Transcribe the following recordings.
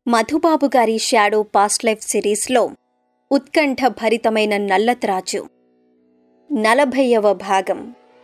మధుబాబు గారి shadow past life సిరీస్లో ఉత్కంఠ భరితమైన నల్లత్రాచు నలభైవ భాగం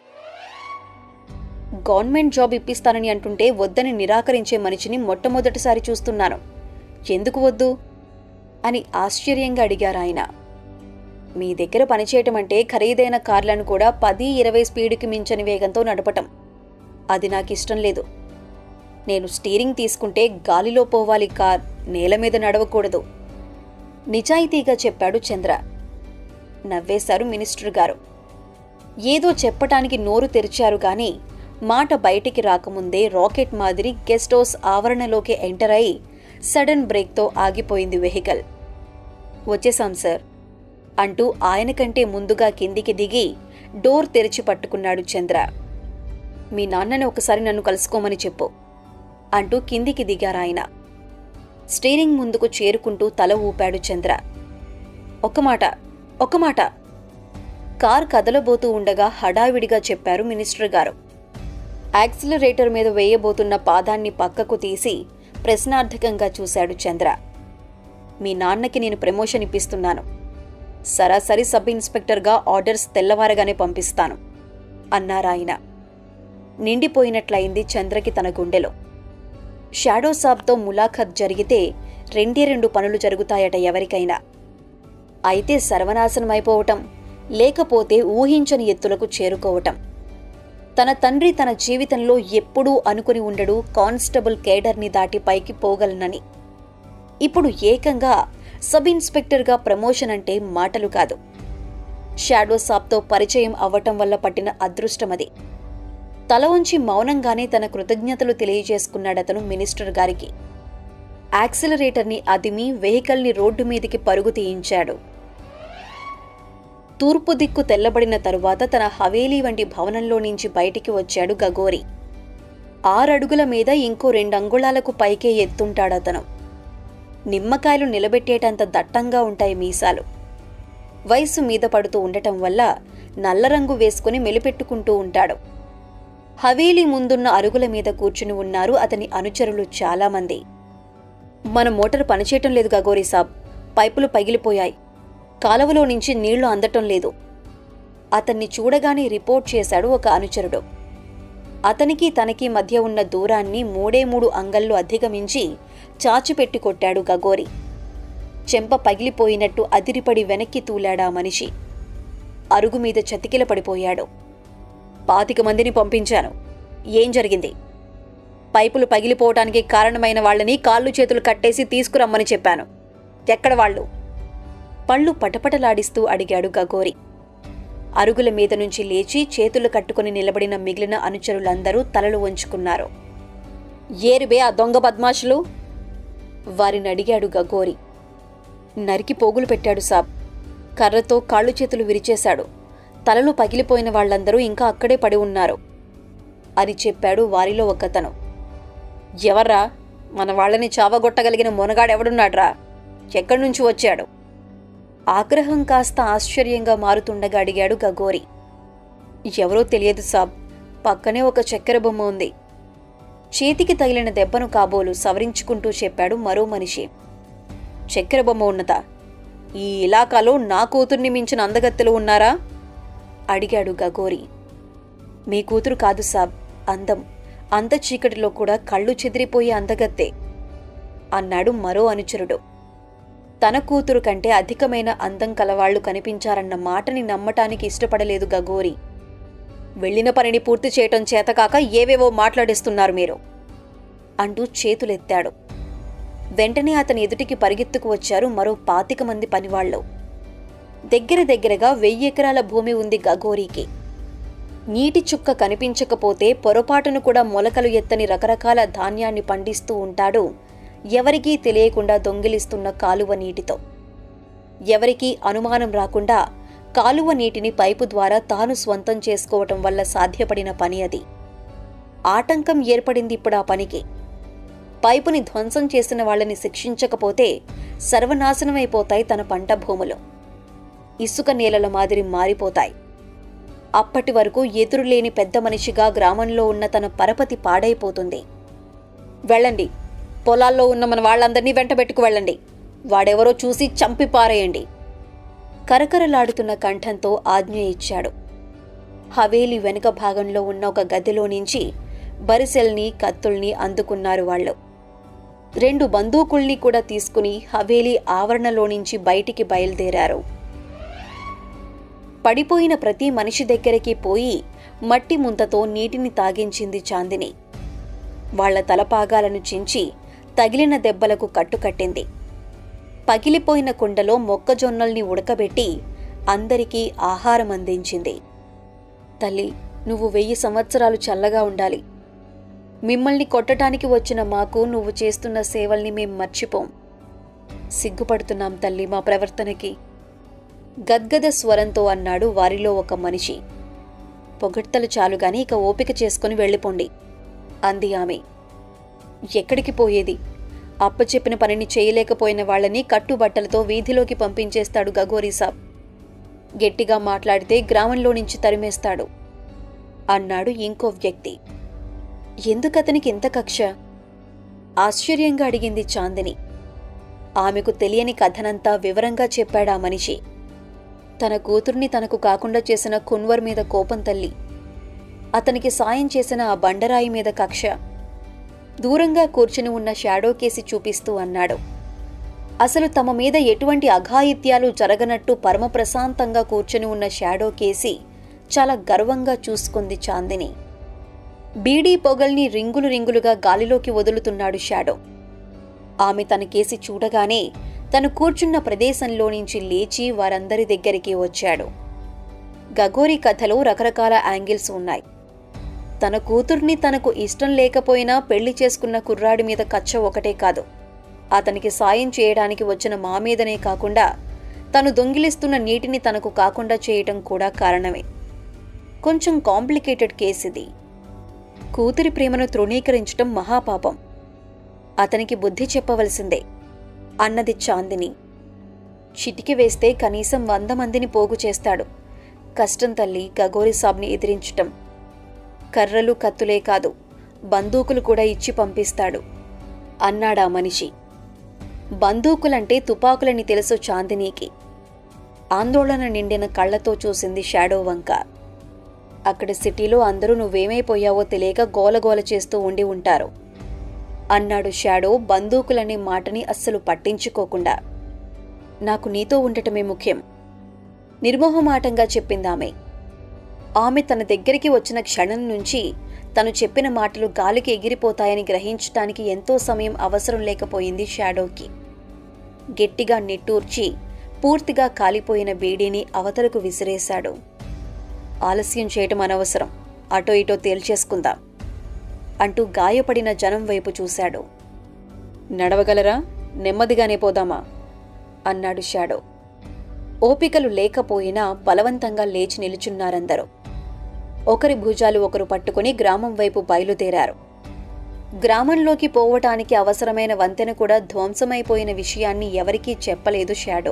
గవర్నమెంట్ జాబ్ ఇప్పిస్తానని అంటుంటే వద్దని నిరాకరించే మనిషిని మొట్టమొదటిసారి చూస్తున్నాను ఎందుకు వద్దు అని ఆశ్చర్యంగా అడిగారు ఆయన మీ దగ్గర పనిచేయటం అంటే ఖరీదైన కార్లను కూడా పది ఇరవై స్పీడుకి మించని వేగంతో నడపటం అది నాకు ఇష్టం లేదు నేను స్టీరింగ్ తీసుకుంటే గాలిలో పోవాలి కార్ నేల మీద నడవకూడదు నిజాయితీగా చెప్పాడు చంద్ర నవ్వేశారు మినిస్టర్ గారు ఏదో చెప్పటానికి నోరు తెరిచారు కానీ మాట బయటికి రాకముందే రాకెట్ మాదిరి గెస్ట్ హౌస్ ఆవరణలోకి ఎంటర్ అయి సడన్ బ్రేక్తో ఆగిపోయింది వెహికల్ వచ్చేసాం సార్ అంటూ ఆయన కంటే ముందుగా కిందికి దిగి డోర్ తెరిచి పట్టుకున్నాడు చంద్ర మీ నాన్నని ఒకసారి నన్ను కలుసుకోమని చెప్పు అంటూ కిందికి దిగారాయన స్టీరింగ్ ముందుకు చేరుకుంటూ తల ఊపాడు చంద్ర ఒక్క మాట ఒక్క మాట కార్ కదలబోతూ ఉండగా హడావిడిగా చెప్పారు మినిస్టర్ గారు యాక్సిలరేటర్ మీద వేయబోతున్న పాదాన్ని పక్కకు తీసి ప్రశ్నార్థకంగా చూశాడు చంద్ర మీ నాన్నకి నేను ప్రమోషన్ ఇప్పిస్తున్నాను సరాసరి సబ్ ఇన్స్పెక్టర్గా ఆర్డర్స్ తెల్లవారగానే పంపిస్తాను అన్నారాయన నిండిపోయినట్లయింది చంద్రకి తన గుండెలో షాడో సాబ్తో ములాఖత్ జరిగితే రెండే రెండు పనులు జరుగుతాయట ఎవరికైనా అయితే సర్వనాశనమైపోవటం లేకపోతే ఊహించని ఎత్తులకు చేరుకోవటం తన తండ్రి తన జీవితంలో ఎప్పుడూ అనుకుని ఉండడు కానిస్టేబుల్ కేడర్ని దాటి పైకి పోగలనని ఇప్పుడు ఏకంగా సబ్ ఇన్స్పెక్టర్గా ప్రమోషన్ అంటే మాటలు కాదు షాడో సాబ్తో పరిచయం అవ్వటం వల్ల పట్టిన అదృష్టమది తల ఉంచి మౌనంగానే తన కృతజ్ఞతలు తెలియజేసుకున్నాడతను మినిస్టర్ గారికి యాక్సిలరేటర్ని అదిమి వెహికల్ని రోడ్డు మీదికి పరుగు తీయించాడు తూర్పు దిక్కు తెల్లబడిన తరువాత తన హవేలీ వంటి భవనంలో నుంచి బయటికి వచ్చాడు గగోరి ఆరడుగుల మీద ఇంకో రెండంగుళాలకు పైకే ఎత్తుంటాడతను నిమ్మకాయలు నిలబెట్టేటంత దట్టంగా ఉంటాయి మీసాలు వయసు మీద పడుతూ ఉండటం వల్ల నల్ల రంగు వేసుకుని మెలిపెట్టుకుంటూ ఉంటాడు హవేలీ ముందున్న అరుగుల మీద కూర్చుని ఉన్నారు అతని అనుచరులు చాలామంది మన మోటార్ పనిచేయటం లేదు గగోరి సాబ్ పైపులు పగిలిపోయాయి కాలువలో నుంచి నీళ్లు అందటం లేదు అతన్ని చూడగానే రిపోర్ట్ చేశాడు ఒక అనుచరుడు అతనికి తనకి మధ్య ఉన్న దూరాన్ని మూడే మూడు అంగళ్ళు అధిగమించి చాచిపెట్టి కొట్టాడు గగోరి చెంప పగిలిపోయినట్టు అదిరిపడి వెనక్కి తూలాడా మనిషి అరుగు మీద చతికిల పడిపోయాడు పాతిక మందిని పంపించాను ఏం జరిగింది పైపులు పగిలిపోవటానికి కారణమైన వాళ్ళని కాళ్ళు చేతులు కట్టేసి తీసుకురమ్మని చెప్పాను ఎక్కడ వాళ్ళు పళ్ళు పటపటలాడిస్తూ అడిగాడు గగోరి అరుగుల మీద నుంచి లేచి చేతులు కట్టుకుని నిలబడిన మిగిలిన అనుచరులందరూ తలలు వంచుకున్నారు ఏరుబే ఆ దొంగ బద్మాషులు వారిని అడిగాడు గగోరి నరికి పోగులు పెట్టాడు సాబ్ కర్రతో కాళ్ళు చేతులు విరిచేశాడు తలలు పగిలిపోయిన వాళ్ళందరూ ఇంకా అక్కడే పడి ఉన్నారు అని చెప్పాడు వారిలో ఒకతను ఎవర్రా మన వాళ్ళని చావగొట్టగలిగిన మొనగాడెవడున్నాడ్రా ఎక్కడి నుంచి వచ్చాడు ఆగ్రహం కాస్త ఆశ్చర్యంగా మారుతుండగా అడిగాడు గగోరి ఎవరో తెలియదు సాబ్ పక్కనే ఒక చక్కెర బొమ్మ ఉంది చేతికి తగిలిన దెబ్బను కాబోలు సవరించుకుంటూ చెప్పాడు మరో మనిషి చక్కెర బొమ్మ ఉన్నదా ఈ ఇలాకాలో నా కూతుర్ని మించిన అందగత్తెలు ఉన్నారా అడిగాడు గగోరి మీ కూతురు కాదు సాబ్ అందం అంత చీకటిలో కూడా కళ్ళు చెదిరిపోయే అందగత్తే అన్నాడు మరో అనుచరుడు తన కూతురు కంటే అధికమైన అందం కలవాళ్లు కనిపించారన్న మాటని నమ్మటానికి ఇష్టపడలేదు గగోరి వెళ్ళిన పనిని పూర్తి చేయటం చేతకాక ఏవేవో మాట్లాడిస్తున్నారు మీరు అంటూ చేతులెత్తాడు వెంటనే అతని ఎదుటికి పరిగెత్తుకు వచ్చారు మరో పాతిక మంది పనివాళ్లు దగ్గర దగ్గరగా వెయ్యి ఎకరాల భూమి ఉంది గగోరీకి నీటి చుక్క కనిపించకపోతే పొరపాటును కూడా మొలకలు ఎత్తని రకరకాల ధాన్యాన్ని పండిస్తూ ఉంటాడు ఎవరికీ తెలియకుండా దొంగిలిస్తున్న కాలువ నీటితో ఎవరికీ అనుమానం రాకుండా కాలువ నీటిని పైపు ద్వారా తాను స్వంతం చేసుకోవటం వల్ల సాధ్యపడిన పని అది ఆటంకం ఏర్పడింది ఇప్పుడు ఆ పనికి పైపుని ధ్వంసం చేసిన వాళ్ళని శిక్షించకపోతే సర్వనాశనమైపోతాయి తన పంట భూములు ఇసుక నేలల మాదిరి మారిపోతాయి అప్పటి వరకు ఎదురులేని పెద్ద మనిషిగా గ్రామంలో ఉన్న తన పరపతి పాడైపోతుంది వెళ్ళండి పొలాల్లో ఉన్న మన వాళ్ళందరినీ వెంటబెట్టుకు వెళ్ళండి వాడెవరో చూసి చంపి పారేయండి కరకరలాడుతున్న కంఠంతో ఆజ్ఞ ఇచ్చాడు హవేలి వెనుక భాగంలో ఉన్న ఒక గదిలో నుంచి బరిసెల్ని కత్తుల్ని అందుకున్నారు వాళ్ళు రెండు బందూకుల్ని కూడా తీసుకుని హవేలీ ఆవరణలో నుంచి బయటికి బయలుదేరారు పడిపోయిన ప్రతి మనిషి దగ్గరికి పోయి మట్టి ముంతతో నీటిని తాగించింది చాందిని వాళ్ల తలపాగాలను చించి తగిలిన దెబ్బలకు కట్టుకట్టింది పగిలిపోయిన కుండలో మొక్కజొన్నల్ని ఉడకబెట్టి అందరికీ ఆహారం అందించింది తల్లి నువ్వు వెయ్యి సంవత్సరాలు చల్లగా ఉండాలి మిమ్మల్ని కొట్టడానికి వచ్చిన మాకు నువ్వు చేస్తున్న సేవల్ని మేం మర్చిపోం సిగ్గుపడుతున్నాం తల్లి మా ప్రవర్తనకి గద్గద స్వరంతో అన్నాడు వారిలో ఒక మనిషి పొగడ్తలు చాలుగాని ఇక ఓపిక చేసుకుని వెళ్ళిపోండి అంది ఆమె ఎక్కడికి పోయేది అప్పచెప్పిన పనిని చేయలేకపోయిన వాళ్ళని కట్టుబట్టలతో వీధిలోకి పంపించేస్తాడు గగోరీ సాబ్ గట్టిగా మాట్లాడితే గ్రామంలో నుంచి తరిమేస్తాడు అన్నాడు ఇంకో వ్యక్తి ఎందుకతనికి ఇంత కక్ష ఆశ్చర్యంగా అడిగింది చాందిని ఆమెకు తెలియని కథనంతా వివరంగా చెప్పాడా మనిషి తన కూతుర్ని తనకు కాకుండా చేసిన కున్వర్ మీద కోపం తల్లి అతనికి సాయం చేసిన ఆ బండరాయి మీద కక్ష దూరంగా కూర్చుని ఉన్న షాడో కేసి చూపిస్తూ అన్నాడు అసలు తమ మీద ఎటువంటి అఘాయిత్యాలు జరగనట్టు పరమ ప్రశాంతంగా కూర్చుని ఉన్న షాడో కేసి చాలా గర్వంగా చూసుకుంది చాందిని బీడీ పొగల్ని రింగులు రింగులుగా గాలిలోకి వదులుతున్నాడు షాడో ఆమె తన కేసి చూడగానే తను కూర్చున్న ప్రదేశంలో నుంచి లేచి వారందరి దగ్గరికి వచ్చాడు గగోరి కథలో రకరకాల యాంగిల్స్ ఉన్నాయి తన కూతుర్ని తనకు ఇష్టం లేకపోయినా పెళ్లి చేసుకున్న కుర్రాడి మీద కచ్చ ఒకటే కాదు అతనికి సాయం చేయడానికి వచ్చిన మా మీదనే కాకుండా తను దొంగిలిస్తున్న నీటిని తనకు కాకుండా చేయటం కూడా కారణమే కొంచెం కాంప్లికేటెడ్ కేసిది కూతురి ప్రేమను తృణీకరించటం మహాపాపం అతనికి బుద్ధి చెప్పవలసిందే అన్నది చాందిని చిటికి వేస్తే కనీసం వంద మందిని పోగు చేస్తాడు కష్టం తల్లి గగోరి సాబ్ని ఎదిరించటం కర్రలు కత్తులే కాదు బందూకులు కూడా ఇచ్చి పంపిస్తాడు అన్నాడా మనిషి బందూకులంటే తుపాకులని తెలుసు చాందినీకి ఆందోళన నిండిన కళ్లతో చూసింది షాడో వంక అక్కడి సిటీలో అందరూ నువ్వేమైపోయావో తెలియక గోలగోల చేస్తూ ఉండి ఉంటారు అన్నాడు షాడో బందూకులనే మాటని అస్సలు పట్టించుకోకుండా నాకు నీతో ఉండటమే ముఖ్యం నిర్మోహమాటంగా చెప్పిందామె ఆమె తన దగ్గరికి వచ్చిన క్షణం నుంచి తను చెప్పిన మాటలు గాలికి ఎగిరిపోతాయని గ్రహించటానికి ఎంతో సమయం అవసరం లేకపోయింది షాడోకి గట్టిగా నిట్టూర్చి పూర్తిగా కాలిపోయిన బీడీని అవతలకు విసిరేశాడు ఆలస్యం చేయటం అనవసరం అటో ఇటో తేల్చేసుకుందాం అంటూ గాయపడిన జనం వైపు చూశాడు నడవగలరా నెమ్మదిగానే పోదామా అన్నాడు షాడో ఓపికలు లేకపోయినా బలవంతంగా లేచి నిలుచున్నారందరూ ఒకరి భుజాలు ఒకరు పట్టుకుని గ్రామం వైపు బయలుదేరారు గ్రామంలోకి పోవటానికి అవసరమైన వంతెన కూడా ధ్వంసమైపోయిన విషయాన్ని ఎవరికీ చెప్పలేదు షాడో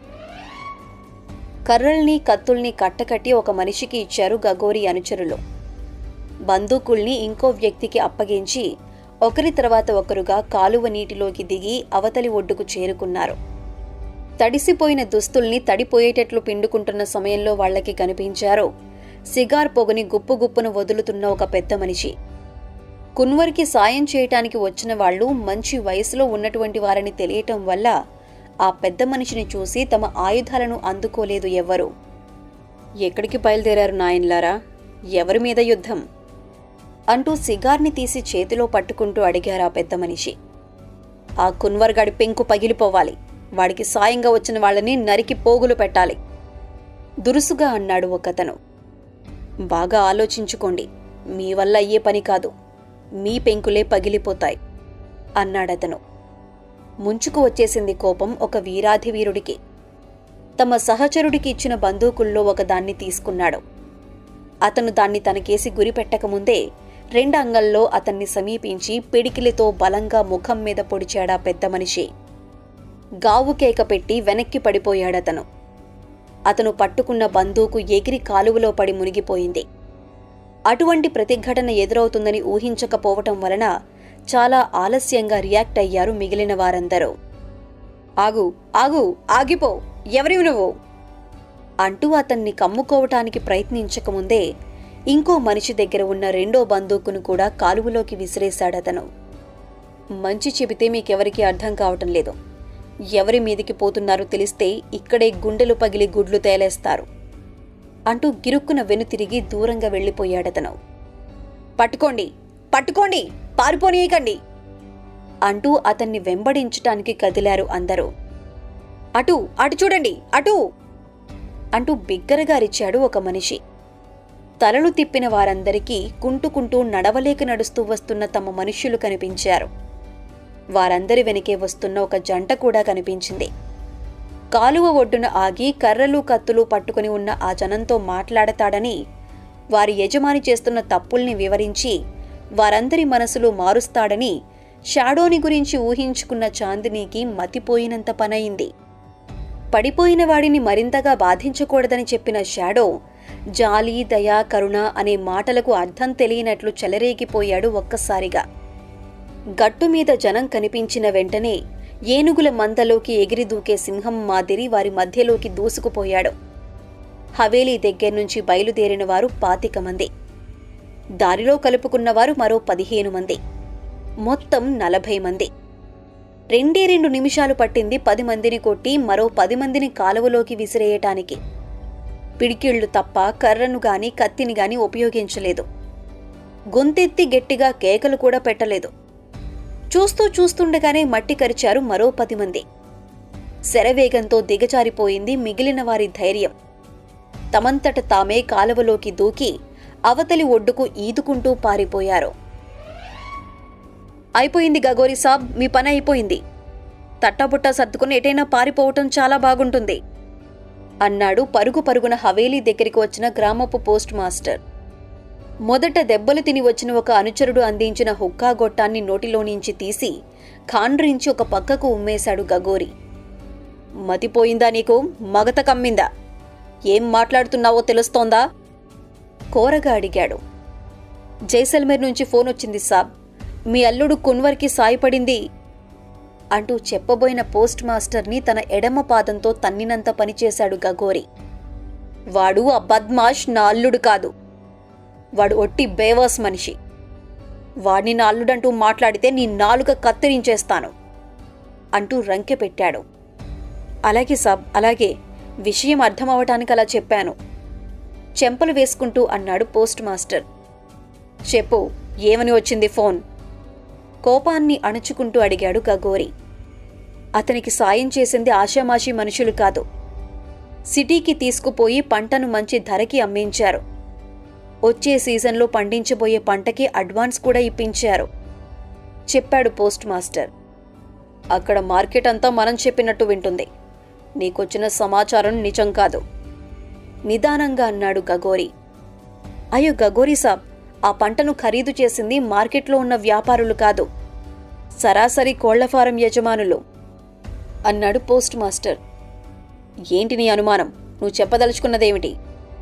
కర్రల్ని కత్తుల్ని కట్టకట్టి ఒక మనిషికి ఇచ్చారు గగోరి అనుచరులు బందూకుల్ని ఇంకో వ్యక్తికి అప్పగించి ఒకరి తర్వాత ఒకరుగా కాలువ నీటిలోకి దిగి అవతలి ఒడ్డుకు చేరుకున్నారు తడిసిపోయిన దుస్తుల్ని తడిపోయేటట్లు పిండుకుంటున్న సమయంలో వాళ్ళకి కనిపించారు సిగార్ పొగని గుప్పు గుప్పున వదులుతున్న ఒక పెద్ద మనిషి కున్వర్కి సాయం చేయటానికి వచ్చిన వాళ్ళు మంచి వయసులో ఉన్నటువంటి వారని తెలియటం వల్ల ఆ పెద్ద మనిషిని చూసి తమ ఆయుధాలను అందుకోలేదు ఎవ్వరు ఎక్కడికి బయలుదేరారు నాయన్లారా ఎవరి మీద యుద్ధం అంటూ సిగార్ని తీసి చేతిలో పట్టుకుంటూ అడిగారు ఆ పెద్ద మనిషి ఆ కున్వర్ గడి పెంకు పగిలిపోవాలి వాడికి సాయంగా వచ్చిన వాళ్ళని నరికి పోగులు పెట్టాలి దురుసుగా అన్నాడు ఒకతను బాగా ఆలోచించుకోండి మీ వల్ల అయ్యే పని కాదు మీ పెంకులే పగిలిపోతాయి అన్నాడతను ముంచుకు వచ్చేసింది కోపం ఒక వీరాధి వీరుడికి తమ సహచరుడికి ఇచ్చిన బందూకుల్లో ఒకదాన్ని తీసుకున్నాడు అతను దాన్ని తనకేసి గురిపెట్టకముందే రెండు అంగల్లో అతన్ని సమీపించి పిడికిలితో బలంగా ముఖం మీద పొడిచాడా పెద్ద మనిషి గావు కేక పెట్టి వెనక్కి పడిపోయాడతను అతను పట్టుకున్న బందూకు ఎగిరి కాలువలో పడి మునిగిపోయింది అటువంటి ప్రతిఘటన ఎదురవుతుందని ఊహించకపోవటం వలన చాలా ఆలస్యంగా రియాక్ట్ అయ్యారు మిగిలిన వారందరూ ఆగు ఆగు ఆగిపో ఎవరివి నువ్వు అంటూ అతన్ని కమ్ముకోవటానికి ప్రయత్నించకముందే ఇంకో మనిషి దగ్గర ఉన్న రెండో బందూకును కూడా కాలువలోకి విసిరేశాడతను మంచి చెబితే మీకెవరికీ అర్థం కావటం లేదు ఎవరి మీదికి పోతున్నారో తెలిస్తే ఇక్కడే గుండెలు పగిలి గుడ్లు తేలేస్తారు అంటూ గిరుక్కున వెనుతిరిగి దూరంగా వెళ్ళిపోయాడతను పట్టుకోండి పట్టుకోండి పారిపోనీయకండి అంటూ అతన్ని వెంబడించటానికి కదిలారు అందరూ అటు అటు చూడండి అటు అంటూ బిగ్గరగా అరిచాడు ఒక మనిషి తలలు తిప్పిన వారందరికీ కుంటుకుంటూ నడవలేక నడుస్తూ వస్తున్న తమ మనుష్యులు కనిపించారు వారందరి వెనకే వస్తున్న ఒక జంట కూడా కనిపించింది కాలువ ఒడ్డున ఆగి కర్రలు కత్తులు పట్టుకుని ఉన్న ఆ జనంతో మాట్లాడతాడని వారి యజమాని చేస్తున్న తప్పుల్ని వివరించి వారందరి మనసులు మారుస్తాడని షాడోని గురించి ఊహించుకున్న చాందినీకి మతిపోయినంత పనయింది పడిపోయిన వాడిని మరింతగా బాధించకూడదని చెప్పిన షాడో జాలి దయ కరుణ అనే మాటలకు అర్థం తెలియనట్లు చెలరేగిపోయాడు ఒక్కసారిగా గట్టు మీద జనం కనిపించిన వెంటనే ఏనుగుల మందలోకి ఎగిరి దూకే సింహం మాదిరి వారి మధ్యలోకి దూసుకుపోయాడు హవేలీ దగ్గర నుంచి బయలుదేరిన వారు పాతిక మంది దారిలో కలుపుకున్నవారు మరో పదిహేను మంది మొత్తం నలభై మంది రెండే రెండు నిమిషాలు పట్టింది పది మందిని కొట్టి మరో పది మందిని కాలువలోకి విసిరేయటానికి పిడికిళ్లు తప్ప కర్రను గాని కత్తిని గాని ఉపయోగించలేదు గొంతెత్తి గట్టిగా కేకలు కూడా పెట్టలేదు చూస్తూ చూస్తుండగానే మట్టి కరిచారు మరో పది మంది శరవేగంతో దిగజారిపోయింది మిగిలిన వారి ధైర్యం తమంతట తామే కాలువలోకి దూకి అవతలి ఒడ్డుకు ఈదుకుంటూ పారిపోయారు అయిపోయింది గగోరి సాబ్ మీ పని అయిపోయింది తట్టబుట్ట సర్దుకుని ఎటైనా పారిపోవటం చాలా బాగుంటుంది అన్నాడు పరుగు పరుగున హవేలీ దగ్గరికి వచ్చిన గ్రామపు పోస్ట్ మాస్టర్ మొదట దెబ్బలు తిని వచ్చిన ఒక అనుచరుడు అందించిన హుక్కా గొట్టాన్ని నోటిలో నుంచి తీసి ఖాండ్రించి ఒక పక్కకు ఉమ్మేశాడు గగోరి మతిపోయిందా నీకు మగత కమ్మిందా ఏం మాట్లాడుతున్నావో తెలుస్తోందా కోరగా అడిగాడు జైసల్మేర్ నుంచి ఫోన్ వచ్చింది సాబ్ మీ అల్లుడు కున్వర్కి సాయపడింది అంటూ చెప్పబోయిన పోస్ట్ మాస్టర్ని తన ఎడమ పాదంతో తన్నినంత పనిచేశాడు గగోరి వాడు ఆ బద్మాష్ నా అల్లుడు కాదు వాడు ఒట్టి బేవాస్ మనిషి వాడిని నా అల్లుడంటూ మాట్లాడితే నీ నాలుక కత్తిరించేస్తాను అంటూ రంకె పెట్టాడు అలాగే సాబ్ అలాగే విషయం అర్థమవటానికి అలా చెప్పాను చెంపలు వేసుకుంటూ అన్నాడు పోస్ట్ మాస్టర్ చెప్పు ఏమని వచ్చింది ఫోన్ కోపాన్ని అణుచుకుంటూ అడిగాడు గగోరి అతనికి సాయం చేసింది ఆషామాషి మనుషులు కాదు సిటీకి తీసుకుపోయి పంటను మంచి ధరకి అమ్మించారు వచ్చే సీజన్లో పండించబోయే పంటకి అడ్వాన్స్ కూడా ఇప్పించారు చెప్పాడు పోస్ట్ మాస్టర్ అక్కడ మార్కెట్ అంతా మనం చెప్పినట్టు వింటుంది నీకొచ్చిన సమాచారం నిజం కాదు నిదానంగా అన్నాడు గగోరి అయ్యో గగోరి సాబ్ ఆ పంటను ఖరీదు చేసింది మార్కెట్లో ఉన్న వ్యాపారులు కాదు సరాసరి కోళ్ల ఫారం యజమానులు అన్నాడు పోస్ట్ మాస్టర్ ఏంటి నీ అనుమానం నువ్వు చెప్పదలుచుకున్నదేమిటి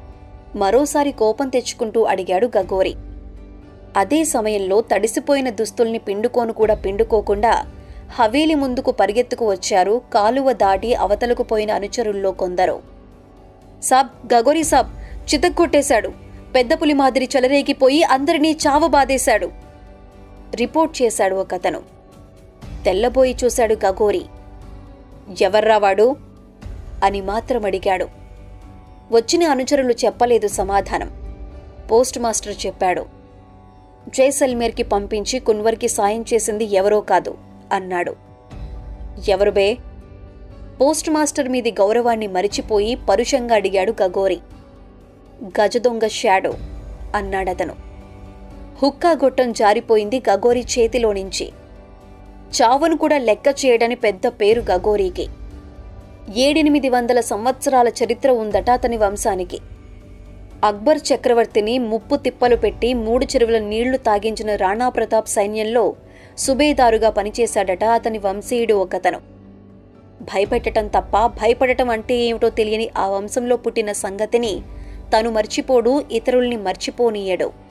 మరోసారి కోపం తెచ్చుకుంటూ అడిగాడు గగోరి అదే సమయంలో తడిసిపోయిన దుస్తుల్ని పిండుకోను కూడా పిండుకోకుండా హవేలి ముందుకు పరిగెత్తుకు వచ్చారు కాలువ దాటి అవతలకు పోయిన అనుచరుల్లో కొందరు సాబ్ గగోరి సాబ్ చితక్కొట్టేశాడు పెద్ద పులి మాదిరి చెలరేగిపోయి అందరినీ చావబాదేశాడు రిపోర్ట్ చేశాడు ఒకతను తెల్లబోయి చూశాడు గగోరి ఎవర్రా వాడు అని మాత్రం అడిగాడు వచ్చిన అనుచరులు చెప్పలేదు సమాధానం పోస్ట్ మాస్టర్ చెప్పాడు జైసల్మేర్కి పంపించి కున్వర్కి సాయం చేసింది ఎవరో కాదు అన్నాడు ఎవరు బే పోస్ట్ మాస్టర్ మీది గౌరవాన్ని మరిచిపోయి పరుషంగా అడిగాడు గగోరి గజదొంగ షాడో అన్నాడతను హుక్కా గొట్టం జారిపోయింది గగోరి చేతిలో నుంచి చావును కూడా లెక్క చేయడని పెద్ద పేరు గగోరీకి ఏడెనిమిది వందల సంవత్సరాల చరిత్ర ఉందట అతని వంశానికి అక్బర్ చక్రవర్తిని ముప్పు తిప్పలు పెట్టి మూడు చెరువుల నీళ్లు తాగించిన రాణా ప్రతాప్ సైన్యంలో సుబేదారుగా పనిచేశాడట అతని వంశీయుడు ఒకతను భయపెట్టటం తప్ప భయపడటం అంటే ఏమిటో తెలియని ఆ వంశంలో పుట్టిన సంగతిని తను మర్చిపోడు ఇతరుల్ని మర్చిపోనీయడు